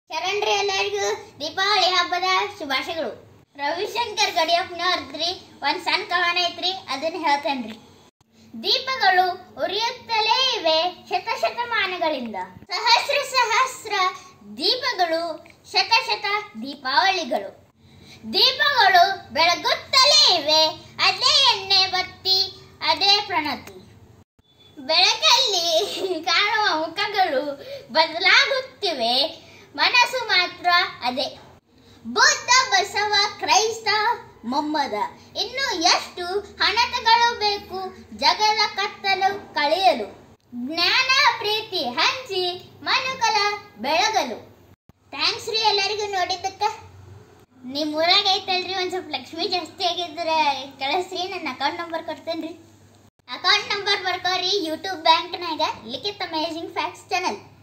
ಶರಣ್ರಿ ಎಲ್ಲರಿಗೂ ದೀಪಾವಳಿ ಹಬ್ಬದ ಶುಭಾಶಯಗಳು ರವಿಶಂಕರ್ ಗಡಿಯಪ್ಪನವ್ರದ್ರಿ ಒಂದ್ ಸಣ್ಣ ಕವನ ಐತ್ರಿ ಅದನ್ನ ಹೇಳ್ತೇನ್ರಿ ದೀಪಗಳು ಉರಿಯುತ್ತಲೇ ಇವೆ ಶತಶತಮಾನಗಳಿಂದ ಸಹಸ್ರ ಸಹಸ್ರ ದೀಪಗಳು ಶತ ಶತ ದೀಪಾವಳಿಗಳು ದೀಪಗಳು ಬೆಳಗುತ್ತಲೇ ಇವೆ ಅದೇ ಎಣ್ಣೆ ಬತ್ತಿ ಅದೇ ಪ್ರಣತಿ ಬೆಳಕಲ್ಲಿ ಕಾಣುವ ಮುಖಗಳು ಬದಲಾಗುತ್ತಿವೆ ಮನಸ್ಸು ಮಾತ್ರ ಅದೇ ಬುದ್ಧ ಬಸವ ಕ್ರೈಸ್ತ ಮೊಮ್ಮದ ಇನ್ನು ಎಷ್ಟು ಹಣತೆಗಳು ಬೇಕು ಜಗದ ಕತ್ತಲು ಕಳೆಯಲು ಜ್ಞಾನ ಪ್ರೀತಿ ಹಂಚಿ ಮನುಕಲ ಬೆಳಗಲು ಥ್ಯಾಂಕ್ಸ್ ರೀ ಎಲ್ಲರಿಗೂ ನೋಡಿದ್ದಕ್ಕ ನಿಮ್ಮ ಊರಾಗ ಐತಲ್ರಿ ಒಂದ್ ಸ್ವಲ್ಪ ಲಕ್ಷ್ಮಿ ಜಾಸ್ತಿ ಆಗಿದ್ರೆ ಕಳಿಸ್ರಿ ನನ್ನ ಅಕೌಂಟ್ ನಂಬರ್ ಕೊಡ್ತೇನೆ ರೀ ಅಕೌಂಟ್ ನಂಬರ್ ಬರ್ಕೋರಿ ಯೂಟ್ಯೂಬ್ ಬ್ಯಾಂಕ್ನಾಗ ಲಿಖಿತ್ ಅಮೇಜಿಂಗ್ ಫ್ಯಾಕ್ಟ್ಸ್ ಚಾನಲ್